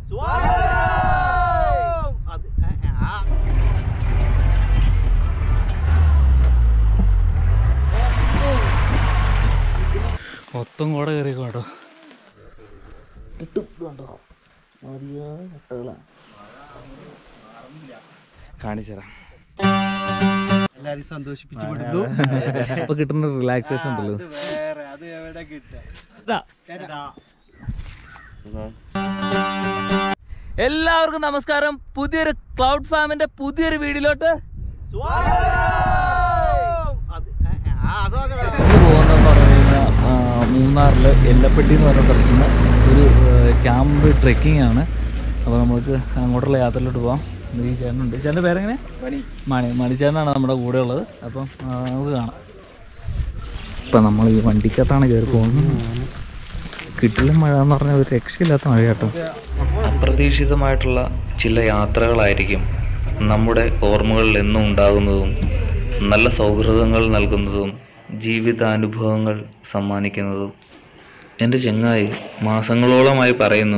അത് ആ, ആ. മൊത്തം കൂടെ കയറിയേക്കോ കേട്ടോ കാണിച്ചുതരാം എല്ലാരും സന്തോഷിപ്പിച്ചു വിടുന്നു ഇപ്പൊ കിട്ടുന്ന റിലാക്സേഷൻ ഉണ്ടല്ലോ അത് വേറെ അത് എവിടെ കിട്ടാ എല്ലാവർക്കും നമസ്കാരം പുതിയൊരു ക്ലൗഡ് ഫാമിന്റെ പുതിയൊരു വീഡിയോയിലോട്ട് അത് ആ, ആ, സ്വാഗതം. നമ്മൾ പോകുന്നതെന്ന് പറഞ്ഞു കഴിഞ്ഞാൽ മൂന്നാറിൽ എല്ലപ്പെട്ടി എന്ന് പറയുന്ന സ്ഥലത്ത് നിന്ന് ഒരു ക്യാമ്പ് ട്രെക്കിംഗ് ആണ് അപ്പോൾ നമുക്ക് അങ്ങോട്ടുള്ള യാത്രയിലോട്ട് പോകാം ഈ ചേട്ടനുണ്ട് ചേട്ടൻ്റെ പേരെങ്ങനെ മണി മണിച്ചേട്ടനാണ് നമ്മുടെ കൂടെ ഉള്ളത് അപ്പം ആ, നമുക്ക് കാണാം ഇപ്പം നമ്മൾ ഈ വണ്ടിക്കകത്താണ് കയറി പോകുന്നത് കിട്ടില്ല മഴ എന്ന് പറഞ്ഞാൽ ഒരു രക്ഷയില്ലാത്ത മഴ കേട്ടോ അപ്രതീക്ഷിതമായിട്ടുള്ള ചില യാത്രകളായിരിക്കും നമ്മുടെ ഓർമ്മകളിൽ എന്നും ഉണ്ടാകുന്നതും നല്ല സൗഹൃദങ്ങൾ നൽകുന്നതും ജീവിതാനുഭവങ്ങൾ സമ്മാനിക്കുന്നതും എൻ്റെ ചെങ്ങായി മാസങ്ങളോളമായി പറയുന്നു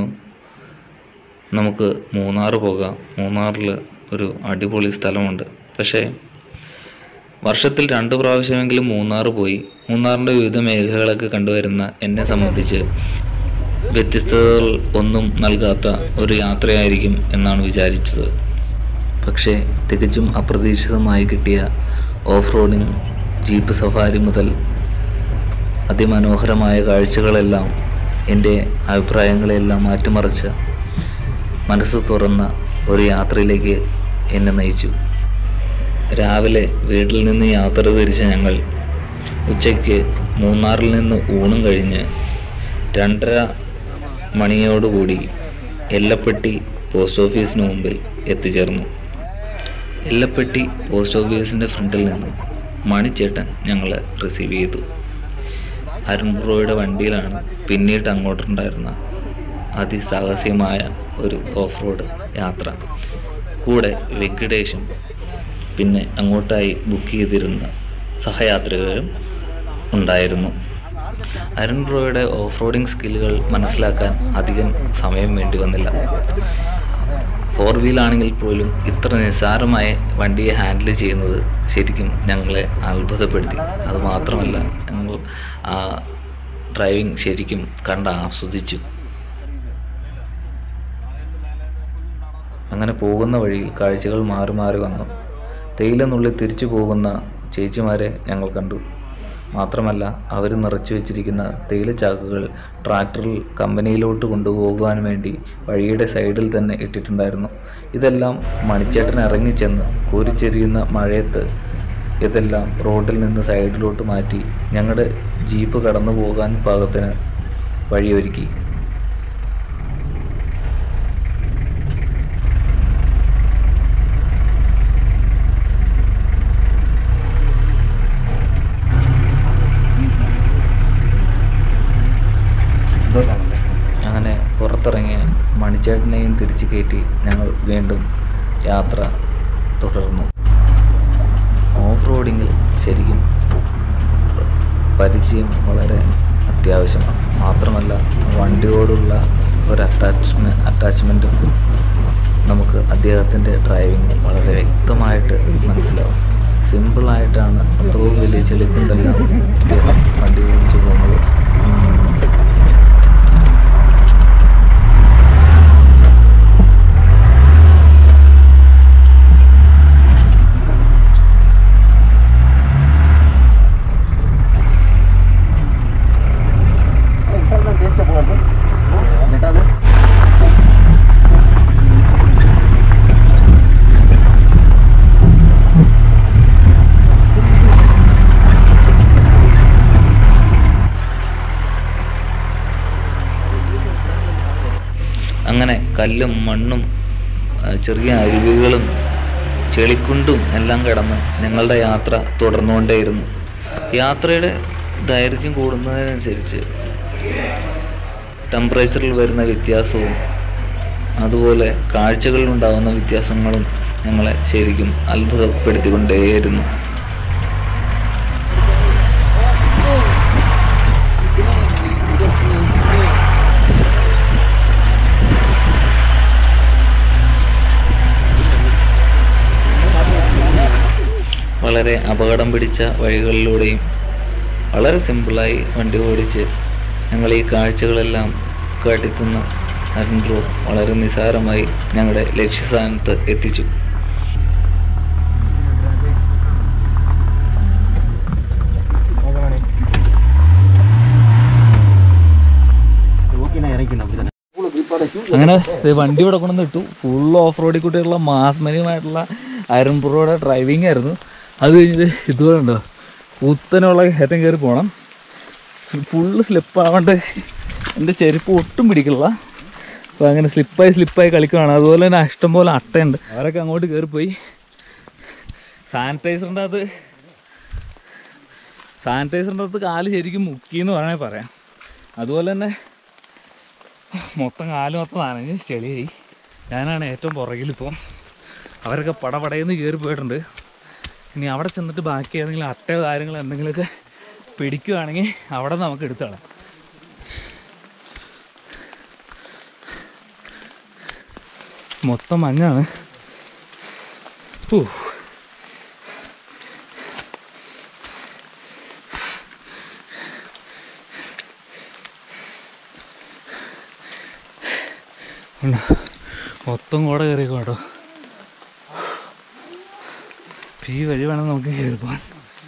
നമുക്ക് മൂന്നാർ പോകാം മൂന്നാറിൽ ഒരു അടിപൊളി സ്ഥലമുണ്ട് പക്ഷേ വർഷത്തിൽ രണ്ട് പ്രാവശ്യമെങ്കിലും മൂന്നാർ പോയി മൂന്നാറിൻ്റെ വിവിധ മേഖലകളൊക്കെ കണ്ടുവരുന്ന എന്നെ സംബന്ധിച്ച് വ്യത്യസ്തതകൾ ഒന്നും നൽകാത്ത ഒരു യാത്രയായിരിക്കും എന്നാണ് വിചാരിച്ചത് പക്ഷേ തികച്ചും അപ്രതീക്ഷിതമായി കിട്ടിയ ഓഫ് റോഡിങ് ജീപ്പ് സഫാരി മുതൽ അതിമനോഹരമായ കാഴ്ചകളെല്ലാം എൻ്റെ അഭിപ്രായങ്ങളെല്ലാം മാറ്റിമറിച്ച മനസ്സ് തുറന്ന ഒരു യാത്രയിലേക്ക് എന്നെ നയിച്ചു രാവിലെ വീട്ടിൽ നിന്ന് യാത്ര തിരിച്ച ഞങ്ങൾ ഉച്ചയ്ക്ക് മൂന്നാറിൽ നിന്ന് ഊണും കഴിഞ്ഞ് രണ്ടര മണിയോടുകൂടി എല്ലപ്പെട്ടി പോസ്റ്റ് ഓഫീസിന് മുമ്പിൽ എത്തിച്ചേർന്നു എല്ലപ്പെട്ടി പോസ്റ്റ് ഓഫീസിൻ്റെ ഫ്രണ്ടിൽ നിന്ന് മണിച്ചേട്ടൻ ഞങ്ങളെ റിസീവ് ചെയ്തു അരുൺ ബ്രോയുടെ വണ്ടിയിലാണ് പിന്നീട് അങ്ങോട്ടുണ്ടായിരുന്ന അതിസാഹസികമായ ഒരു ഓഫ് റോഡ് യാത്ര കൂടെ വെങ്കടേഷും പിന്നെ അങ്ങോട്ടായി ബുക്ക് ചെയ്തിരുന്ന സഹയാത്രികരും ഉണ്ടായിരുന്നു അരുൺ ബ്രോയുടെ ഓഫ് റോഡിംഗ് സ്കില്ലുകൾ മനസ്സിലാക്കാൻ അധികം സമയം വേണ്ടി വന്നില്ല ഫോർ വീലാണെങ്കിൽ പോലും ഇത്ര നിസ്സാരമായ വണ്ടിയെ ഹാൻഡിൽ ചെയ്യുന്നത് ശരിക്കും ഞങ്ങളെ അത്ഭുതപ്പെടുത്തി അതുമാത്രമല്ല ഞങ്ങൾ ആ ഡ്രൈവിംഗ് ശരിക്കും കണ്ട് ആസ്വദിച്ചു അങ്ങനെ പോകുന്ന വഴിയിൽ കാഴ്ചകൾ മാറി മാറി വന്നു തേയിലെന്നുള്ളിൽ തിരിച്ചു പോകുന്ന ചേച്ചിമാരെ ഞങ്ങൾ കണ്ടു മാത്രമല്ല അവർ നിറച്ചു വെച്ചിരിക്കുന്ന തേയിലച്ചാക്കുകൾ ട്രാക്ടറിൽ കമ്പനിയിലോട്ട് കൊണ്ടുപോകുവാൻ വേണ്ടി വഴിയുടെ സൈഡിൽ തന്നെ ഇട്ടിട്ടുണ്ടായിരുന്നു ഇതെല്ലാം മണിച്ചേട്ടൻ ഇറങ്ങിച്ചെന്ന് കോരിച്ചെരിയുന്ന മഴയത്ത് ഇതെല്ലാം റോഡിൽ നിന്ന് സൈഡിലോട്ട് മാറ്റി ഞങ്ങളുടെ ജീപ്പ് കടന്നു പോകാൻ പാകത്തിന് വഴിയൊരുക്കി അങ്ങനെ പുറത്തിറങ്ങിയ മണിച്ചേട്ടനെയും തിരിച്ചു കയറ്റി ഞങ്ങൾ വീണ്ടും യാത്ര തുടർന്നു ഓഫ് റോഡിങ്ങിൽ ശരിക്കും പരിചയം വളരെ അത്യാവശ്യമാണ് മാത്രമല്ല വണ്ടിയോടുള്ള ഒരു അറ്റാച്ച്മെൻറ്റ് അറ്റാച്ച്മെൻറ്റും നമുക്ക് അദ്ദേഹത്തിൻ്റെ ഡ്രൈവിംഗ് വളരെ വ്യക്തമായിട്ട് മനസ്സിലാവും സിമ്പിളായിട്ടാണ് അത്രയും വലിയ ചെളിക്കുണ്ടെല്ലാം അദ്ദേഹം വണ്ടി ഓടിച്ചു പോകുന്നത് അങ്ങനെ കല്ലും മണ്ണും ആ, ചെറിയ അരുവികളും ചെളിക്കുണ്ടും എല്ലാം കടന്ന് ഞങ്ങളുടെ യാത്ര തുടർന്നുകൊണ്ടേയിരുന്നു യാത്രയുടെ ദൈർഘ്യം കൂടുന്നതിനനുസരിച്ച് ടെമ്പറേച്ചറിൽ വരുന്ന വ്യത്യാസവും അതുപോലെ കാഴ്ചകളിൽ ഉണ്ടാകുന്ന വ്യത്യാസങ്ങളും ഞങ്ങളെ ശരിക്കും അത്ഭുതപ്പെടുത്തിക്കൊണ്ടേയിരുന്നു വളരെ അപകടം പിടിച്ച വഴികളിലൂടെയും വളരെ സിമ്പിളായി വണ്ടി ഓടിച്ച് ഞങ്ങൾ ഈ കാഴ്ചകളെല്ലാം കാട്ടിത്തന്ന നരേന്ദ്ര വളരെ നിസാരമായി ഞങ്ങളുടെ ലക്ഷ്യസ്ഥാനത്ത് എത്തിച്ചു അങ്ങനെ ദേ വണ്ടി ഇവിടെ കൊണ്ടുവന്ന് ഇട്ടു ഫുൾ ഓഫ് റോഡിൽ കൂട്ടിയുള്ള മാസ്മരിയമായിട്ടുള്ള അരുൺപുറയുടെ ഡ്രൈവിംഗ് ആയിരുന്നു അത് കഴിഞ്ഞത് ഇതുപോലെ ഉണ്ടോ കുത്തനുള്ള കയറ്റം കയറി പോകണം ഫുള്ള് സ്ലിപ്പാവാണ്ട് എൻ്റെ ചെരുപ്പ് ഒട്ടും പിടിക്കില്ല അപ്പോൾ അങ്ങനെ സ്ലിപ്പായി സ്ലിപ്പായി കളിക്കുകയാണ് അതുപോലെ തന്നെ ഇഷ്ടംപോലെ അട്ടയുണ്ട് അവരൊക്കെ അങ്ങോട്ട് കയറിപ്പോയി സാനിറ്റൈസറിൻ്റെ അത് സാനിറ്റൈസറിൻ്റെ അകത്ത് കാല് ശരിക്കും മുക്കി എന്ന് വേണമെങ്കിൽ പറയാം അതുപോലെ തന്നെ മൊത്തം കാല് മൊത്തം നനഞ്ഞ് ചെളിയായി ഞാനാണ് ഏറ്റവും പുറകിലിപ്പോൾ അവരൊക്കെ പടപടയെന്ന് കയറി പോയിട്ടുണ്ട് ഇനി അവിടെ ചെന്നിട്ട് ബാക്കി ഏതെങ്കിലും അട്ടയോ കാര്യങ്ങളോ എന്തെങ്കിലുമൊക്കെ പിടിക്കുകയാണെങ്കിൽ അവിടെ നമുക്ക് എടുത്തോളാം മൊത്തം മഞ്ഞാണ് ഊ. ഉണ്ട്. മൊത്തം കൂടെ കയറിയേക്കോ കേട്ടോ ഈ വഴി വേണം നമുക്ക് കയറി പോകാൻ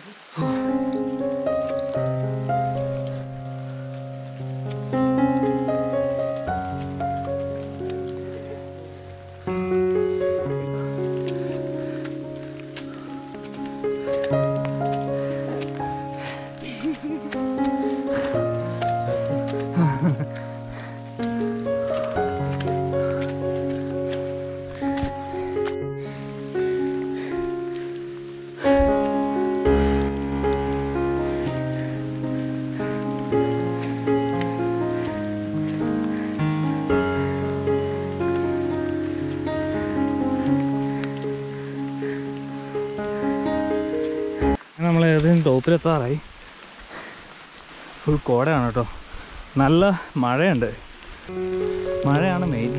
നമ്മൾ ഏതെങ്കിലും ടോപ്പിലെത്താറായി ഫുൾ കോടയാണ് കേട്ടോ നല്ല മഴയുണ്ട് മഴയാണ് മെയിൻ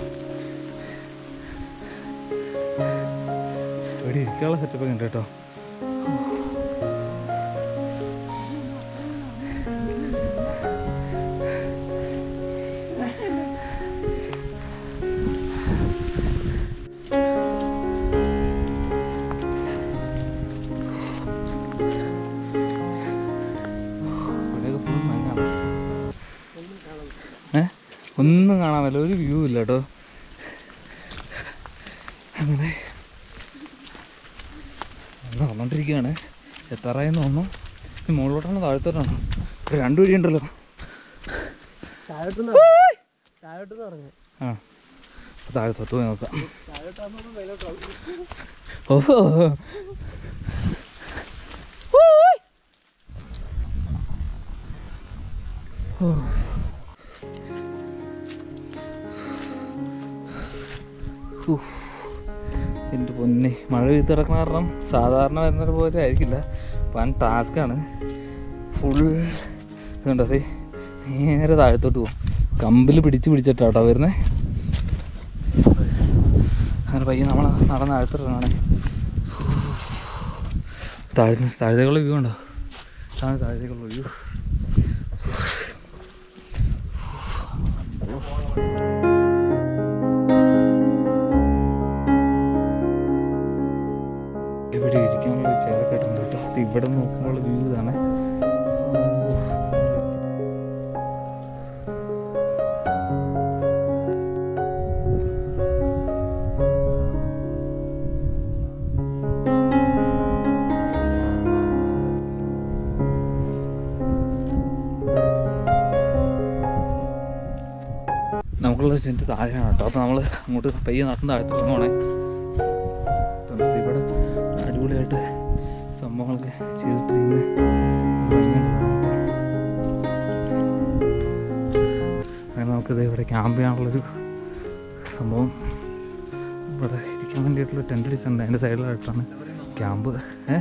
ഇവിടെ ഇരിക്കാനുള്ള സെറ്റപ്പ് ഉണ്ട് കേട്ടോ ഇവിടെയൊക്കെ full മഞ്ഞാണ്. ഏ ഒന്നും കാണാൻ പറ്റില്ല ഒരു വ്യൂ ഇല്ല കേട്ടോ അങ്ങനെ നടന്നോണ്ടിരിക്കുകയാണ് എത്താറായെന്ന് തോന്നുന്നു ഇനി മുകളിലോട്ടാണോ താഴത്തോട്ടാണോ ഇവിടെ രണ്ട് വഴി ഉണ്ടല്ലോ ആ അപ്പൊ താഴത്തോട്ട് പോയി നോക്കാം ഓഹോ ഉഫ്. എൻ്റെ പൊന്നെ മഴ പെയ്ത് കിടക്കുന്ന കാരണം സാധാരണ വരുന്നത് പോലെ ആയിരിക്കില്ല വൻ ടാസ്ക്കാണ് ഫുൾ ഇതുണ്ട് അതെ നേരെ താഴത്തോട്ട് പോകും കമ്പിൽ പിടിച്ച് പിടിച്ചിട്ടാട്ടോ വരുന്നത് അങ്ങനെ പയ്യെ നമ്മൾ നടന്ന് താഴത്തോട്ടാണ് താഴ്ന്ന താഴത്തേക്കുള്ള വ്യൂ ഉണ്ടോ ഇതാണ് താഴത്തേക്കുള്ള വ്യൂ ഇവിടെ ഇരിക്കാനുള്ള ചെയറൊക്കെ ഇട്ടുണ്ട് കേട്ടോ ഇത് ഇവിടെ നോക്കുമ്പോൾ വ്യൂ ഇതാണ് നമുക്കുള്ള ചെന്നിട്ട് താഴെയാണ് കേട്ടോ അപ്പോൾ നമ്മൾ അങ്ങോട്ട് പയ്യെ നടന്ന് താഴത്ത് ഇറങ്ങുവാണേ തണുത്ത് ഇവിടെ അടിപൊളിയായിട്ട് സംഭവങ്ങളൊക്കെ ചെയ്തിട്ടിരിക്കുന്നത് അങ്ങനെ നമുക്കിത് ഇവിടെ ക്യാമ്പ് ചെയ്യാനുള്ളൊരു സംഭവം ഇവിടെ ഇരിക്കാൻ വേണ്ടിയിട്ടുള്ള ടെൻ്റ് അടിച്ചിട്ടുണ്ട് അതിൻ്റെ സൈഡിലായിട്ടാണ് ക്യാമ്പ് ഏ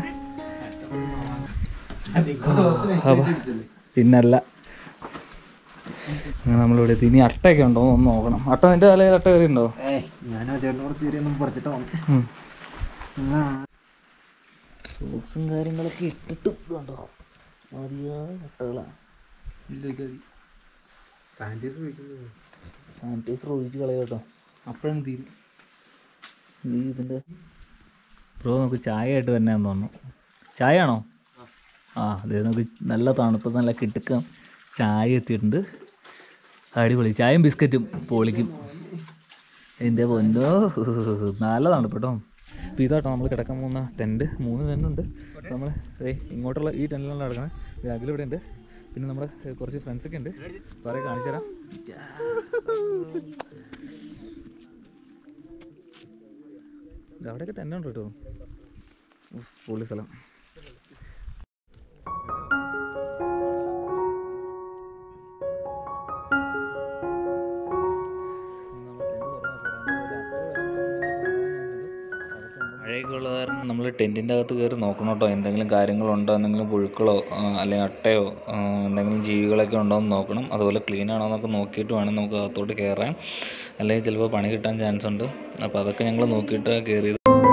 അപ്പൊ പിന്നല്ല അങ്ങനെ നമ്മളിവിടെ എത്തി. ഇനി അട്ടയൊക്കെ ഉണ്ടോ എന്ന് ഒന്ന് നോക്കണം അട്ട നിന്റെ തലയിൽ അട്ട കയറി ഉണ്ടോ ഞാൻ ആ ചേട്ടനോട് കയറി ഒന്നും പറിച്ചിട്ട് വന്നു ഉം. സോക്സും കാര്യങ്ങളൊക്കെ ഇട്ടിട്ട് കണ്ടോ മതിയായ കട്ടകളാണ് സാനിറ്റൈസർ ഒഴിച്ച് കളയാം കേട്ടോ അപ്പോഴാണ് തീരും ഈ ഇതിൻ്റെ ബ്രോ നമുക്ക് ചായ ആയിട്ട് തന്നെയാന്ന് തോന്നുന്നു ചായ ആണോ ആ അതെ നമുക്ക് നല്ല തണുപ്പ് നല്ല കിട്ടുക്കം ചായ എത്തിയിട്ടുണ്ട് അടിപൊളി ചായയും ബിസ്ക്കറ്റും പൊളിക്കും എൻ്റെ പൊന്നോ നല്ല തണുപ്പ് കേട്ടോ അപ്പോൾ ഇതാട്ടോ നമ്മൾ കിടക്കാൻ പോകുന്ന ടെൻറ്റ് മൂന്ന് ടെൻറ്റുണ്ട് നമ്മൾ ഏ ഇങ്ങോട്ടുള്ള ഈ ടെൻറ്റിലാണ് കിടക്കണേ ബാഗിൽ ഇവിടെ ഉണ്ട് പിന്നെ നമ്മുടെ ഏ, കുറച്ച് ഫ്രണ്ട്സൊക്കെ ഉണ്ട് പറയാൻ കാണിച്ചു തരാം ഇത് അവിടെയൊക്കെ ടെൻ്റ് ഉണ്ട് കേട്ടോ ഉഫ്, പൊളി സ്ഥലം മഴയൊക്കെ ഉള്ള കാരണം നമ്മൾ ടെൻറ്റിൻ്റെ അകത്ത് കയറി നോക്കണം കേട്ടോ എന്തെങ്കിലും കാര്യങ്ങളുണ്ടോ എന്തെങ്കിലും പുഴുക്കളോ ആ, അല്ലെങ്കിൽ അട്ടയോ ആ, എന്തെങ്കിലും ജീവികളൊക്കെ ഉണ്ടോ എന്ന് നോക്കണം അതുപോലെ ക്ലീൻ ആണോ എന്നൊക്കെ നോക്കിയിട്ട് വേണം നമുക്ക് അകത്തോട്ട് കയറാൻ അല്ലെങ്കിൽ ചിലപ്പോൾ പണി കിട്ടാൻ ചാൻസ് ഉണ്ട് അപ്പോൾ അതൊക്കെ ഞങ്ങൾ നോക്കിയിട്ട് കയറിയത്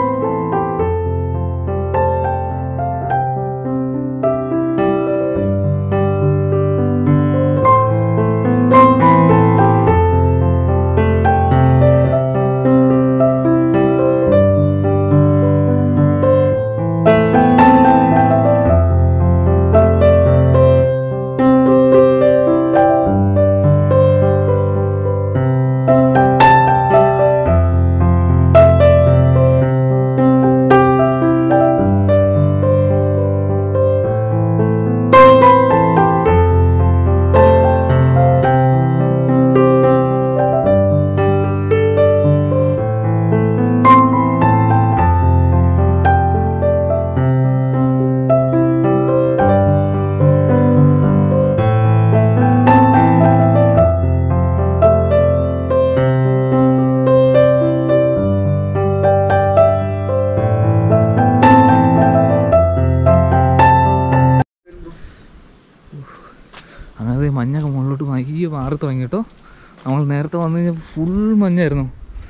അങ്ങനെ ദേ മഞ്ഞൊക്കെ മുകളിലോട്ട് മയ്യ മാറി തുടങ്ങി കേട്ടോ നമ്മൾ നേരത്തെ വന്നു കഴിഞ്ഞാൽ ഫുൾ മഞ്ഞായിരുന്നു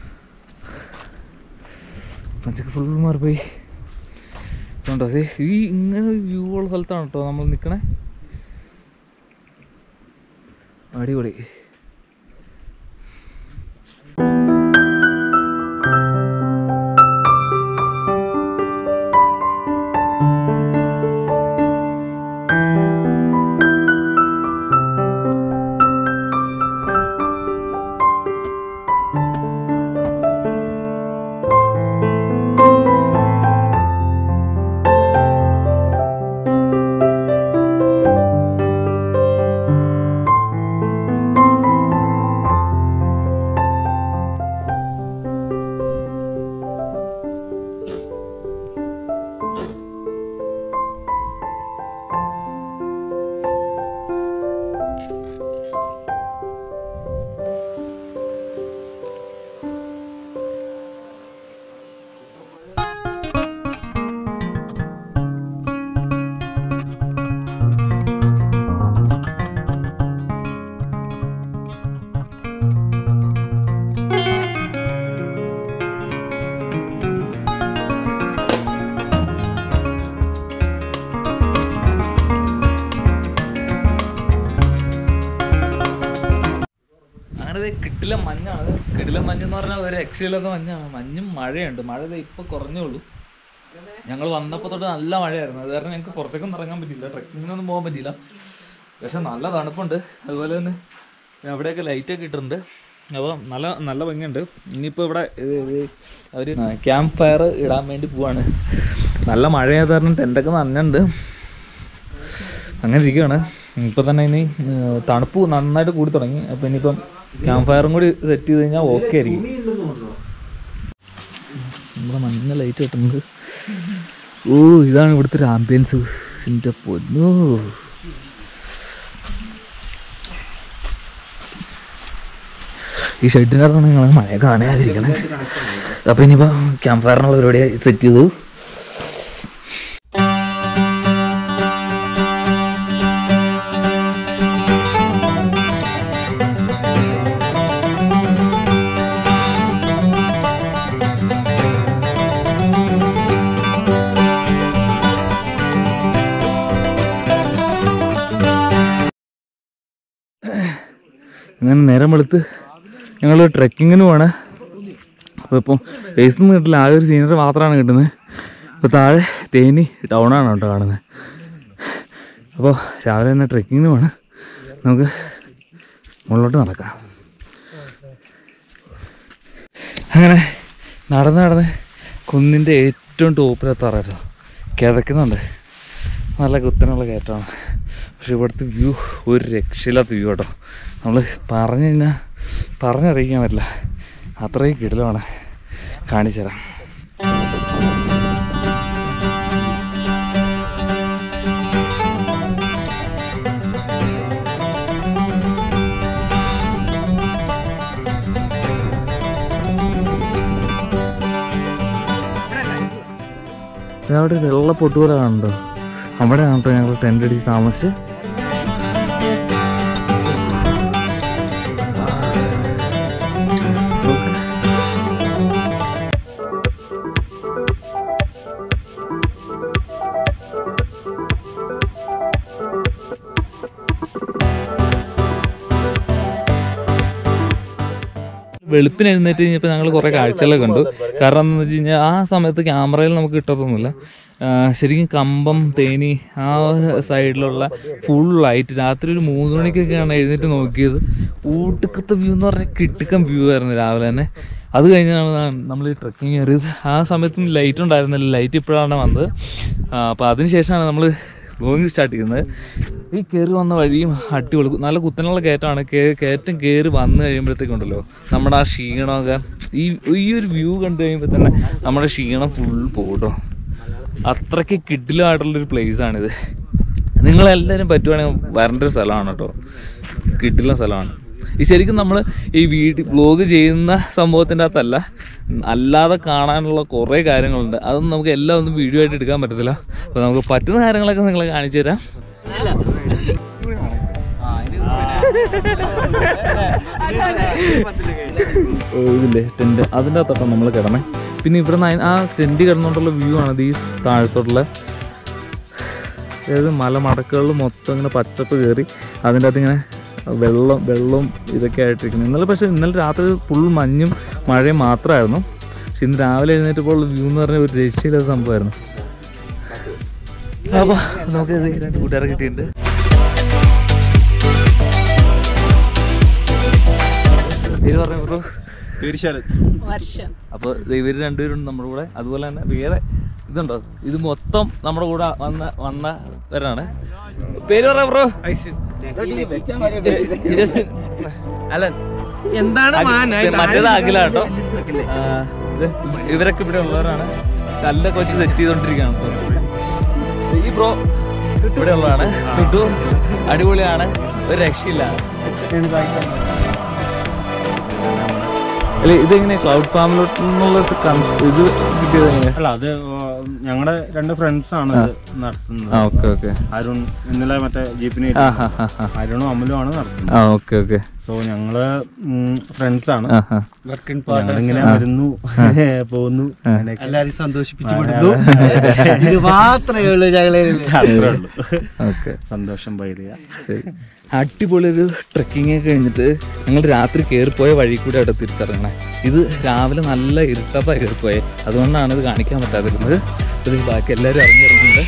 മഞ്ഞൊക്കെ ഫുൾ മാറിപ്പോയി കണ്ടോ അതെ ഈ ഇങ്ങനെ ഒരു വ്യൂ ഉള്ള സ്ഥലത്താണ് കേട്ടോ നമ്മൾ നിൽക്കണേ അടിപൊളി അങ്ങനെ ദേ കിട്ടില്ല മഞ്ഞാണ് കിടിലം മഞ്ഞെന്ന് പറഞ്ഞാൽ ഒരു രക്ഷയില്ലാത്ത മഞ്ഞാണ് മഞ്ഞും മഴയുണ്ട് മഴ ദേ ഇപ്പൊ കുറഞ്ഞേ ഉള്ളൂ ഞങ്ങൾ വന്നപ്പോൾ തൊട്ട് നല്ല മഴയായിരുന്നു അത് കാരണം ഞങ്ങൾക്ക് പുറത്തേക്കൊന്നും ഇറങ്ങാൻ പറ്റില്ല ട്രക്കിങ്ങിനൊന്നും പോകാൻ പറ്റിയില്ല പക്ഷെ നല്ല തണുപ്പുണ്ട് അതുപോലെ തന്നെ അവിടെയൊക്കെ ലൈറ്റൊക്കെ ഇട്ടിട്ടുണ്ട് അപ്പോൾ നല്ല നല്ല ഭംഗിയുണ്ട് ഇനിയിപ്പോൾ ഇവിടെ അവർ ക്യാമ്പ് ഫയർ ഇടാൻ വേണ്ടി പോവാണ് നല്ല മഴയായത് കാരണം ടെൻ്റൊക്കെ നനഞ്ഞുണ്ട് അങ്ങനെ ഇരിക്കുകയാണ് ഇപ്പം തന്നെ ഇനി ഏർ, തണുപ്പ് നന്നായിട്ട് കൂടി തുടങ്ങി അപ്പോൾ ഇനിയിപ്പം ക്യാമ്പ് ഫയറും കൂടി സെറ്റ് ചെയ്ത് കഴിഞ്ഞാൽ ഓക്കെ ആയിരിക്കും നമ്മുടെ മഞ്ഞ ലൈറ്റ് കിട്ടുന്നത് ഓ ഇതാണ് ഇവിടുത്തെ ഒരു ആംബിയൻസ് എൻ്റെ പൊന്നോ ഈ ഷെഡിനകത്താണ് നിങ്ങൾ മഴ കാണാതിരിക്കണേ അപ്പോൾ ഇനിയിപ്പോൾ ക്യാമ്പ് ഫയറിനുള്ള പരിപാടി സെറ്റ് ചെയ്തു അങ്ങനെ നേരം വെളുത്ത് ഞങ്ങൾ ട്രെക്കിങ്ങിന് പോവാണ് അപ്പോൾ ഇപ്പം ബേസിൽ നിന്ന് കിട്ടില്ല ആകെ ഒരു സീനറി മാത്രമാണ് കിട്ടുന്നത് അപ്പോൾ താഴെ തേനി ടൗണാണ് കേട്ടോ കാണുന്നത് അപ്പോൾ രാവിലെ തന്നെ ട്രെക്കിങ്ങിന് പോവാണ് നമുക്ക് മുകളിലോട്ട് നടക്കാം അങ്ങനെ നടന്ന് നടന്ന് കുന്നിൻ്റെ ഏറ്റവും ടോപ്പിലെത്താറായിരുന്നു കിതക്കുന്നുണ്ട് നല്ല കുത്തനുള്ള കയറ്റമാണ് പക്ഷെ ഇവിടുത്തെ വ്യൂ ഒരു രക്ഷയില്ലാത്ത വ്യൂ കേട്ടോ നമ്മൾ പറഞ്ഞു കഴിഞ്ഞാൽ പറഞ്ഞറിയിക്കാൻ പറ്റില്ല അത്രയും കിടലമാണ് കാണിച്ചു തരാം അവിടെ ഒരു വെള്ള പൊട്ടുപോലെ കാണുന്നുണ്ടോ അവിടെ കേട്ടോ ഞങ്ങൾ ടെൻ്റ് അടിച്ച് താമസിച്ച് വെളുപ്പിന് എഴുന്നേറ്റ് കഴിഞ്ഞപ്പോൾ ഞങ്ങൾ കുറേ കാഴ്ചകളൊക്കെ കണ്ടു കാരണം എന്താണെന്ന് വെച്ച് കഴിഞ്ഞാൽ ആ സമയത്ത് ക്യാമറയിൽ നമുക്ക് കിട്ടത്തൊന്നുമില്ല ആ, ശരിക്കും കമ്പം തേനി ആ സൈഡിലുള്ള ഫുൾ ലൈറ്റ് രാത്രി ഒരു മൂന്ന് മണിക്കൊക്കെയാണ് എഴുന്നേറ്റ് നോക്കിയത് ഊട്ടുക്കത്തെ വ്യൂ എന്ന് പറഞ്ഞാൽ കിട്ടുക്കം വ്യൂ ആയിരുന്നു രാവിലെ തന്നെ അത് കഴിഞ്ഞാണ് നമ്മൾ ഈ ട്രക്കിങ് കയറിയത് ആ സമയത്തും ലൈറ്റ് ഉണ്ടായിരുന്നില്ല ലൈറ്റ് ഇപ്പോഴാണ് വന്നത് അപ്പോൾ അതിന് ശേഷമാണ് നമ്മൾ വ്ലോഗിങ് സ്റ്റാർട്ട് ചെയ്യുന്നത് ഈ കയറി വന്ന വഴിയും അടിപൊളി നല്ല കുത്തനുള്ള കയറ്റമാണ് കേ- കയറ്റം കയറി വന്നു കഴിയുമ്പോഴത്തേക്കുണ്ടല്ലോ നമ്മുടെ ആ ക്ഷീണമൊക്കെ ഈ ഈ ഒരു വ്യൂ കണ്ടു കഴിയുമ്പോൾ തന്നെ നമ്മുടെ ക്ഷീണം ഫുൾ പോകട്ടോ അത്രയ്ക്ക് കിഡിലുമായിട്ടുള്ളൊരു പ്ലേസാണിത് നിങ്ങളെല്ലാവരും പറ്റുവാണെങ്കിൽ വരേണ്ട ഒരു സ്ഥലമാണ് കേട്ടോ കിഡിലുള്ള സ്ഥലമാണ് ഈ ശരിക്കും നമ്മൾ ഈ വീഡിയോ വ്ലോഗ് ചെയ്യുന്ന സംഭവത്തിൻ്റെ അകത്തല്ല അല്ലാതെ കാണാനുള്ള കുറേ കാര്യങ്ങളുണ്ട് അതൊന്നും നമുക്ക് എല്ലാം ഒന്നും വീഡിയോ ആയിട്ട് എടുക്കാൻ പറ്റത്തില്ല അപ്പോൾ നമുക്ക് പറ്റുന്ന കാര്യങ്ങളൊക്കെ നിങ്ങളെ കാണിച്ചു തരാം ഓ, ഇതില്ലേ ടെൻറ്റ് അതിൻ്റെ അകത്തോട്ടാണ് നമ്മൾ കിടന്നേ പിന്നെ ഇവിടെ നിന്ന് ആ ടെൻറ്റ് കിടന്നുകൊണ്ടുള്ള വ്യൂ ആണ് ഈ താഴത്തോട്ടുള്ള അതായത് മലമടക്കുകളിൽ മൊത്തം ഇങ്ങനെ പച്ചപ്പ് കയറി അതിൻ്റെ അകത്ത് ഇങ്ങനെ വെള്ളം വെള്ളവും ഇതൊക്കെ ആയിട്ടിരിക്കുന്നു ഇന്നലെ പക്ഷേ ഇന്നലെ രാത്രി ഫുൾ മഞ്ഞും മഴയും മാത്രമായിരുന്നു പക്ഷെ ഇന്ന് രാവിലെ എഴുന്നേറ്റപ്പോൾ വ്യൂ എന്ന് പറഞ്ഞ ഒരു രക്ഷയില്ലാത്ത സംഭവമായിരുന്നു അപ്പോൾ നമുക്ക് ഇത് രണ്ട് കൂട്ടുകാരെ കിട്ടിയിട്ടുണ്ട് പേര് പറഞ്ഞു ബ്രോ വർഷം അപ്പോൾ ഇവർ രണ്ടുപേരും നമ്മുടെ കൂടെ അതുപോലെ തന്നെ വേറെ ഇതുണ്ടോ ഇത് മൊത്തം നമ്മുടെ കൂടെ വന്ന വന്നവരാണ് പേര് പറ ബ്രോ ജസ്റ്റിൻ അല്ല എന്താണ് മറ്റേത് അഖില കേട്ടോ ആ, ഇത് ഇവരൊക്കെ ഇവിടെ ഉള്ളവരാണ് കല്ലൊക്കെ വെച്ച് സെറ്റ് ചെയ്തോണ്ടിരിക്കുകയാണ് ഇപ്പൊ. ഈ ബ്രോ ഇവിടെ ഉള്ളതാണ് കിട്ടു അടിപൊളിയാണ് ഒരു രക്ഷയില്ല അല്ല ഇതെങ്ങനെ ക്ലൗഡ് ഫാമിലോട്ട് നിന്നുള്ള ഇത് കിട്ടിയത് എങ്ങനെ അല്ല അത് ഞങ്ങളുടെ രണ്ട് ഫ്രണ്ട്സ് ആണ് ഇത് നടത്തുന്നത് ആ ഓക്കെ ഓക്കെ അരുൺ ഇന്നലെ മറ്റേ ജീപ്പിന് ആ ഹാ ഹാ ഹാ അരുണും അമലും ആണ് നടത്തുന്നത് ആ ഓക്കെ ഓക്കെ സോ ഞങ്ങള് ഫ്രണ്ട്സ് ആണ് ആ ഹാ വർക്കിംഗ് ഞങ്ങളിങ്ങനെ വരുന്നു പോകുന്നു അങ്ങനെയൊക്കെ. എല്ലാരും സന്തോഷിപ്പിച്ചു വിടുന്നു ഇത് മാത്രമേ ഉള്ളൂ ഞങ്ങളെ അത്രേ ഉള്ളൂ ഓക്കെ സന്തോഷം പൈലിയ ശരി അടിപൊളി ഒരു ട്രക്കിംഗ് ഒക്കെ കഴിഞ്ഞിട്ട് ഞങ്ങൾ രാത്രി കയറിപ്പോയ വഴി കൂടെ അവിടെ തിരിച്ചിറങ്ങണേ ഇത് രാവിലെ നല്ല ഇരുട്ടപ്പായി കയറിപ്പോയെ അതുകൊണ്ടാണ് ഇത് കാണിക്കാൻ പറ്റാതിരുന്നത് ഇത് ബാക്കി എല്ലാവരും ഇറങ്ങിയിറങ്ങുന്നുണ്ട്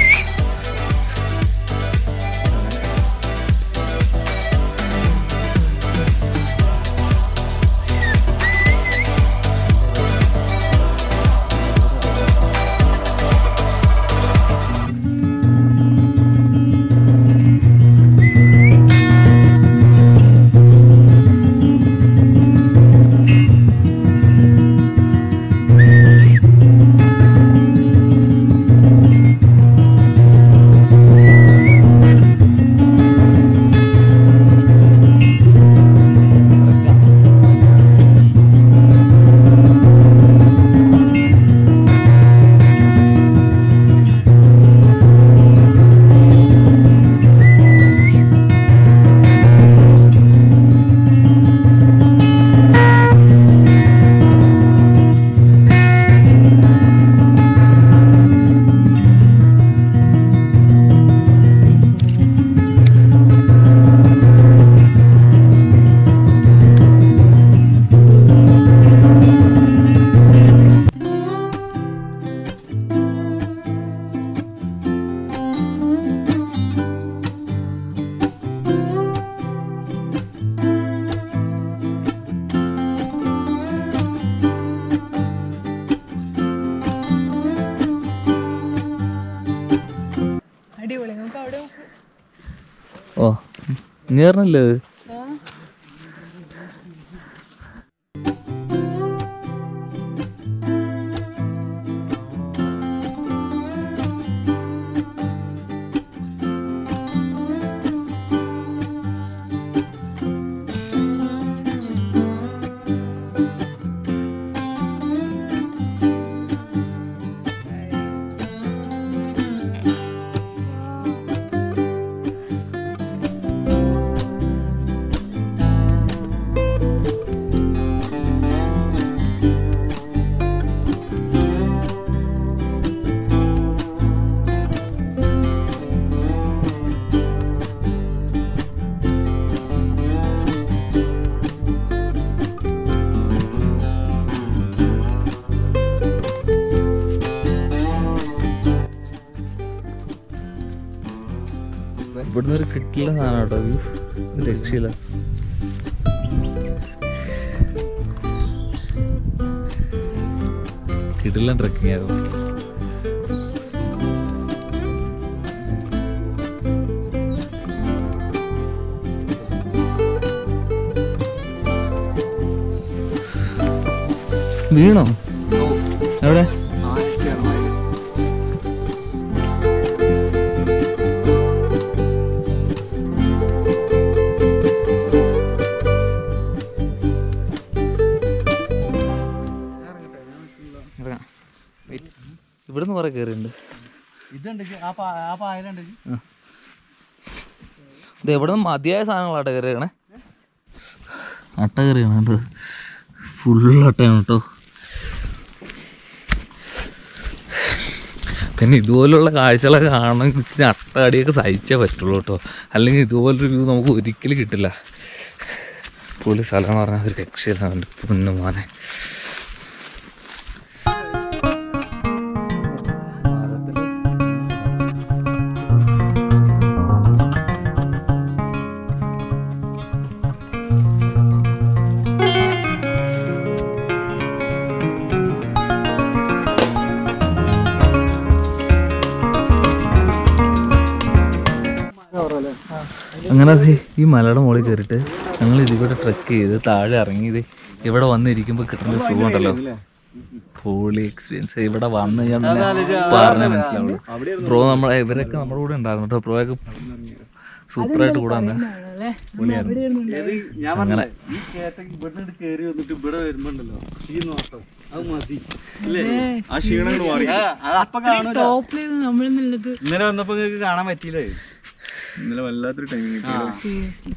ഇങ്ങേറിനല്ലേ അത് ഇവിടുന്ന് ഒരു കിട്ടില്ല സാധനം കേട്ടോ വ്യൂ രക്ഷയില്ല കിടിലൻ ട്രക്കിംഗ് ആയിരുന്നു വീണോ എവിടെ ഇറങ്ങാം. Wait. ഇവിടുന്ന് കുറെ കയറിയുണ്ട് ഇതുണ്ട് ആ പാ ആ പായലുണ്ട് ഇത് എവിടെ നിന്ന് മതിയായ സാധനങ്ങളാട്ടെ കയറിയണേ അട്ട കയറിയാണ് കേട്ടോ ഫുൾ അട്ടയാണ് കേട്ടോ പിന്നെ ഇതുപോലുള്ള കാഴ്ചകളൊക്കെ കാണണമെങ്കിൽ ഇച്ചിരി അട്ടടിയൊക്കെ സഹിച്ചേ പറ്റുള്ളൂ കേട്ടോ അല്ലെങ്കിൽ ഇതുപോലൊരു വ്യൂ നമുക്ക് ഒരിക്കലും കിട്ടില്ല പുള്ളി സ്ഥലം എന്ന് പറഞ്ഞാൽ ഒരു രക്ഷയില്ല അവൻ്റെ പൊന്നുമാനെ അങ്ങനെ ദേ ഈ മലയുടെ മുകളിൽ കയറിയിട്ട് ഞങ്ങൾ ഇതിൽ കൂടെ ട്രക്ക് ചെയ്ത് താഴെ ഇറങ്ങി ഇത് ഇവിടെ വന്നിരിക്കുമ്പോൾ കിട്ടുന്ന ഒരു സുഖം ഉണ്ടല്ലോ പൊളി എക്സ്പീരിയൻസ് ഇവിടെ വന്ന് ഞാൻ തന്നെ പറഞ്ഞാൽ മനസ്സിലാവുള്ളൂ ബ്രോ നമ്മളെ ഇവരൊക്കെ നമ്മുടെ കൂടെ ഉണ്ടായിരുന്നു കേട്ടോ ബ്രോയൊക്കെ സൂപ്പറായിട്ട് കൂടെ വന്ന് പൊളിയായിരുന്നു ഞാൻ പറഞ്ഞില്ലേ ഈ കേട്ട ഇവിടുന്ന് കേറി വന്നിട്ട് ഇവിടെ വരുമ്പോണ്ടല്ലോ ഈ നോട്ടം അത് മതി അല്ലേ ആ ക്ഷീണം കൊണ്ട് മാറി ആ, അത് അപ്പൊ കാണൂല ടോപ്പിൽ നമ്മൾ നിന്നത് ഇന്നലെ വന്നപ്പോ നിങ്ങൾക്ക് കാണാൻ പറ്റിയില്ലേ ഇന്നലെ വല്ലാത്തൊരു ടൈമിങ് ആ. സീരിയസ്ലി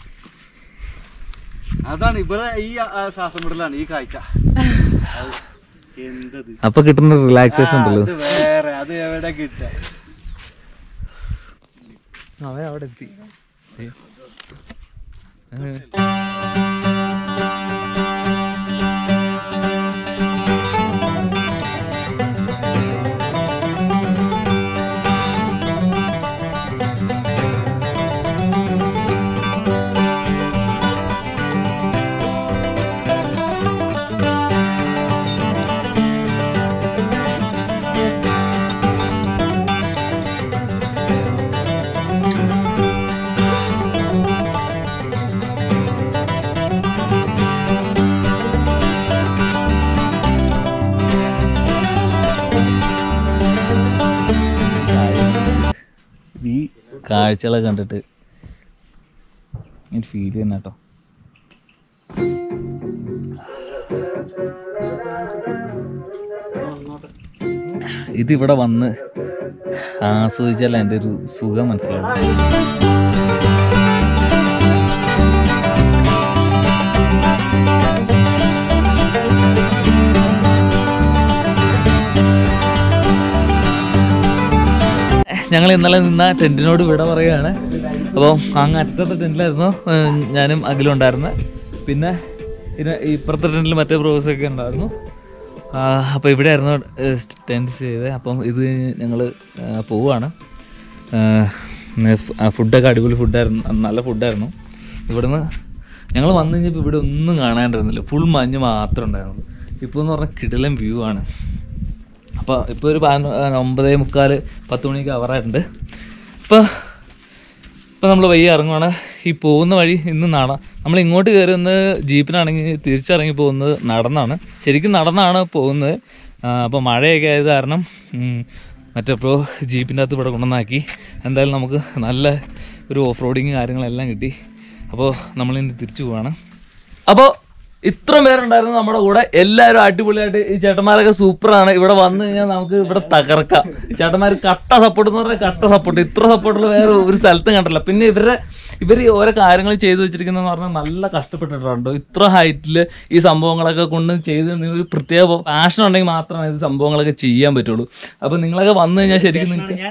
അതാണ് ഇവിടെ ഈ ആ, ആ, ശ്വാസം വിടലാണ് ഈ കാഴ്ച അത് എന്തത് അപ്പൊ കിട്ടുന്ന റിലാക്സേഷൻ ആ, ഉണ്ടല്ലോ അത് വേറെ അത് എവിടെ കിട്ട അവൻ അവിടെ എത്തി ഈ കാഴ്ചകളൊക്കെ കണ്ടിട്ട് എനിക്ക് ഫീൽ ചെയ്യുന്ന കേട്ടോ ഇതിവിടെ വന്ന് ആസ്വദിച്ചാൽ എൻ്റെ ഒരു സുഖം മനസ്സിലാവും ഞങ്ങൾ ഇന്നലെ നിന്ന ടെൻറ്റിനോട് വിട പറയുകയാണ് അപ്പോൾ അങ്ങ് അറ്റത്തെ ടെൻറ്റിലായിരുന്നു ഏഹ്, ഞാനും അഖിലും ഉണ്ടായിരുന്നത് പിന്നെ ഇതിന് ഇപ്പുറത്തെ ടെൻറ്റിൽ മറ്റേ ബ്രോസൊക്കെ ഉണ്ടായിരുന്നു അപ്പോൾ ഇവിടെയായിരുന്നു ടെൻറ്റ് ചെയ്തത് അപ്പം ഇത് ഞങ്ങൾ പോവുകയാണ് ഫുഡൊക്കെ അടിപൊളി ഫുഡായിരുന്നു നല്ല ഫുഡായിരുന്നു ഇവിടുന്ന് ഞങ്ങൾ വന്നു കഴിഞ്ഞപ്പോൾ ഇവിടെ ഒന്നും കാണാണ്ടിരുന്നില്ല ഫുൾ മഞ്ഞ് മാത്രമേ ഉണ്ടായിരുന്നു ഇപ്പോൾ എന്ന് പറഞ്ഞാൽ കിടിലൻ വ്യൂ ആണ് അപ്പോൾ ഇപ്പോൾ ഒരു പതിനൊ ഒമ്പതേ മുക്കാൽ പത്ത് മണിക്ക് അവറായിട്ടുണ്ട് ഇപ്പോൾ ഇപ്പം നമ്മൾ വയ്യ ഇറങ്ങുവാണ് ഈ പോകുന്ന വഴി ഇന്ന് നട നമ്മൾ ഇങ്ങോട്ട് കയറി ഒന്ന് ജീപ്പിനാണെങ്കിൽ തിരിച്ചിറങ്ങി പോകുന്നത് നടന്നാണ് ശരിക്കും നടന്നാണ് പോകുന്നത് അപ്പോൾ മഴയൊക്കെ ആയത് കാരണം ഉം, മറ്റപ്പോൾ ജീപ്പിൻ്റെ അകത്ത് ഇവിടെ കൊണ്ടുവന്നാക്കി എന്തായാലും നമുക്ക് നല്ല ഒരു ഓഫ് റോഡിങ് കാര്യങ്ങളെല്ലാം കിട്ടി അപ്പോൾ നമ്മളിനി തിരിച്ചു പോവാണ് അപ്പോൾ ഇത്രയും പേരുണ്ടായിരുന്നു നമ്മുടെ കൂടെ എല്ലാവരും അടിപൊളിയായിട്ട് ഈ ചേട്ടന്മാരൊക്കെ സൂപ്പറാണ് ഇവിടെ വന്നു കഴിഞ്ഞാൽ നമുക്ക് ഇവിടെ തകർക്കാം ചേട്ടന്മാർ കട്ട സപ്പോർട്ട് എന്ന് പറഞ്ഞാൽ കട്ട സപ്പോർട്ട് ഇത്ര സപ്പോർട്ടുള്ള വേറെ ഒരു സ്ഥലത്തും കണ്ടില്ല പിന്നെ ഇവരുടെ ഇവർ ഈ ഓരോ കാര്യങ്ങൾ ചെയ്തു വെച്ചിരിക്കുന്നതെന്ന് പറഞ്ഞാൽ നല്ല കഷ്ടപ്പെട്ടിട്ടുണ്ട് ഇത്ര ഹൈറ്റിൽ ഈ സംഭവങ്ങളൊക്കെ കൊണ്ട് ചെയ്ത് ഒരു പ്രത്യേക പാഷൻ ഉണ്ടെങ്കിൽ മാത്രമേ ഇത് സംഭവങ്ങളൊക്കെ ചെയ്യാൻ പറ്റുള്ളൂ അപ്പോൾ നിങ്ങളൊക്കെ വന്നു കഴിഞ്ഞാൽ ശരിക്കും നിങ്ങൾക്ക്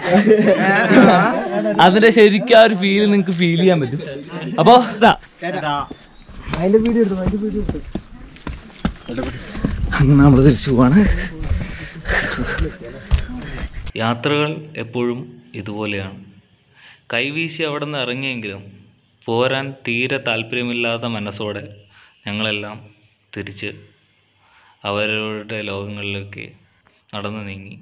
അതിന്റെ ശരിക്കും ആ ഒരു ഫീൽ നിങ്ങൾക്ക് ഫീൽ ചെയ്യാൻ പറ്റും അപ്പോൾ ഇതാ അങ്ങനെ നമ്മൾ തിരിച്ചു പോവാണ് യാത്രകൾ എപ്പോഴും ഇതുപോലെയാണ് കൈവീശി അവിടെ നിന്ന് ഇറങ്ങിയെങ്കിലും പോരാൻ തീരെ താല്പര്യമില്ലാത്ത മനസ്സോടെ ഞങ്ങളെല്ലാം തിരിച്ച് അവരവരുടെ ലോകങ്ങളിലേക്ക് നടന്നു നീങ്ങി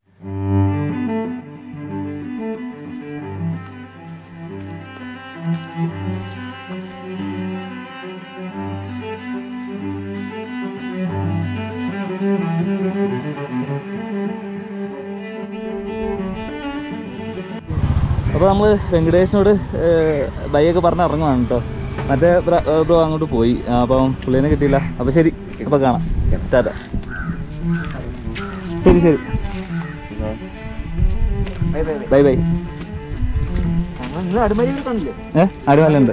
അപ്പോൾ നമ്മൾ വെങ്കടേഷിനോട് ബൈയൊക്കെ പറഞ്ഞ് ഇറങ്ങുവാണ് കേട്ടോ മറ്റേ ബ്രോ അങ്ങോട്ട് പോയി ആ, അപ്പം പുള്ളീനെ കിട്ടിയില്ല അപ്പോൾ ശരി അപ്പോൾ കാണാം ടാറ്റ ശരി ശരി ബൈ ബൈ ഏ അടിമലുണ്ട്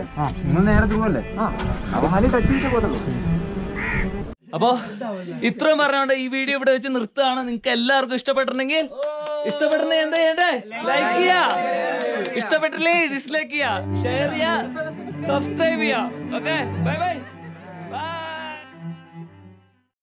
അപ്പോ ഇത്രയും പറഞ്ഞോണ്ട് ഈ വീഡിയോ ഇവിടെ വെച്ച് നിർത്തുകയാണ് നിങ്ങൾക്ക് എല്ലാവർക്കും ഇഷ്ടപ്പെട്ടിട്ടുണ്ടെങ്കിൽ ഇഷ്ടപ്പെട്ടിട്ടുണ്ടെങ്കിൽ എന്താ ചെയ്യണ്ടേ ലൈക്ക് ചെയ്യാ ഇഷ്ടപ്പെട്ടില്ലേ ഡിസ്ലൈക്ക് ചെയ്യാ ഷെയർ ചെയ്യാ സബ്സ്ക്രൈബ് ചെയ്യാ ഓക്കെ ബൈ ബൈ ബൈ